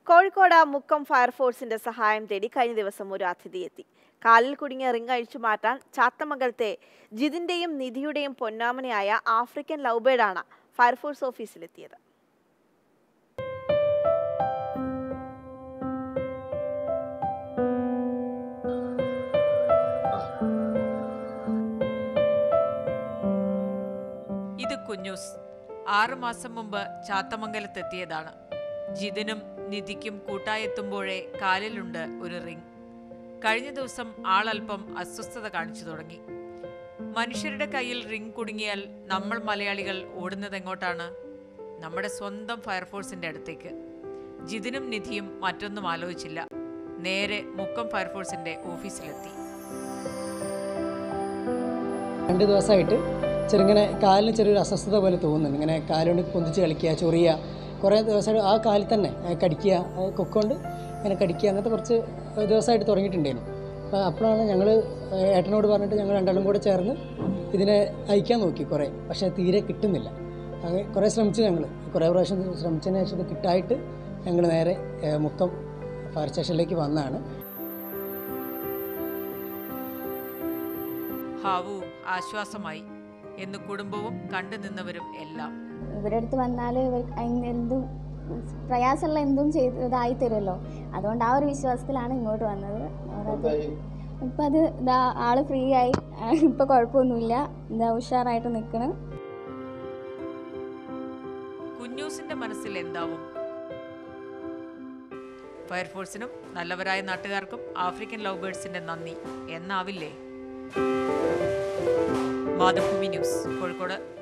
കോഴിക്കോട് മുക്കം ഫയർഫോഴ്സിന്റെ സഹായം തേടി കഴിഞ്ഞ ദിവസം ഒരു അതിഥി എത്തി കാലിൽ കുടുങ്ങിയ റിംഗ് അഴിച്ചു മാറ്റാൻ ചാത്തമംഗലത്തെ ജിതിന്റെയും നിധിയുടെയും പൊന്നാമനയായ ആഫ്രിക്കൻ ലവ്ബേഡാണ് ഫയർഫോഴ്സ് ഓഫീസിലെത്തിയത് ഇത് കുഞ്ഞൂസ് ആറുമാസം മുമ്പ് ചാത്തമംഗലത്തെത്തിയതാണ് ജിതിനും നിധിക്കും കൂട്ടായെത്തുമ്പോഴേ കാലിലുണ്ട് ഒരു റിംഗ് കഴിഞ്ഞ ദിവസം ആളല്പം അസ്വസ്ഥത കാണിച്ചു തുടങ്ങി മനുഷ്യരുടെ കയ്യിൽ റിംഗ് കുടുങ്ങിയാൽ നമ്മൾ മലയാളികൾ ഓടുന്നത് എങ്ങോട്ടാണ് നമ്മുടെ സ്വന്തം ഫയർഫോഴ്സിന്റെ അടുത്തേക്ക് ജിതിനും നിധിയും മറ്റൊന്നും ആലോചിച്ചില്ല നേരെ മുക്കം ഫയർഫോഴ്സിന്റെ ഓഫീസിലെത്തി രണ്ട് ദിവസമായിട്ട് ചെറുങ്ങനെ കാലിന് ചെറിയൊരു അസ്വസ്ഥത പോലെ തോന്നുന്നുണ്ട് ഇങ്ങനെ കാലുകൊണ്ട് പൊന്തിച്ച് കളിക്കുക ചൊറിയുക കുറേ ദിവസമായിട്ട് ആ കാലിൽ തന്നെ ആ, കടിക്കുക ആ കൊക്കൊണ്ട് ഇങ്ങനെ കടിക്കുക അങ്ങനത്തെ കുറച്ച് ദിവസമായിട്ട് തുടങ്ങിയിട്ടുണ്ടായിരുന്നു അപ്പോൾ അപ്പോഴാണ് ഞങ്ങൾ ഏട്ടനോട് പറഞ്ഞിട്ട് ഞങ്ങൾ രണ്ടാളും കൂടെ ചേർന്ന് ഇതിനെ അയക്കാൻ നോക്കി കുറേ പക്ഷേ തീരെ കിട്ടുന്നില്ല അങ്ങനെ കുറേ ശ്രമിച്ചു ഞങ്ങൾ കുറേ പ്രാവശ്യം ശ്രമിച്ചതിന് ശേഷം ഇത് കിട്ടായിട്ട് ഞങ്ങൾ നേരെ ഏ, മുക്കം ഫയർ സ്റ്റേഷനിലേക്ക് വന്നതാണ് ഹാവു ആശ്വാസമായി എന്ന് കുടുംബവും കണ്ടു നിന്നവരും എല്ലാം ഇവരുടെ അടുത്ത് വന്നാൽ ഇവർ അതിന് എന്തും പ്രയാസമുള്ള എന്തും ചെയ്ത് ഇതായി തരുമല്ലോ അതുകൊണ്ട് ആ ഒരു വിശ്വാസത്തിലാണ് ഇങ്ങോട്ട് വന്നത് അവരത് ഇപ്പം അത് ഇതാ ആള് ഫ്രീ ആയി ഇപ്പം കുഴപ്പമൊന്നുമില്ല ഇതാ ഉഷാറായിട്ട് നിൽക്കണം കുഞ്ഞൂസിന്റെ മനസ്സിൽ എന്താവും ഫയർഫോഴ്സിനും നല്ലവരായ നാട്ടുകാർക്കും ആഫ്രിക്കൻ ലവ് ബേർഡ്സിന്റെ നന്ദി എന്നാവില്ലേ മാതൃഭൂമി ന്യൂസ് കോഴിക്കോട്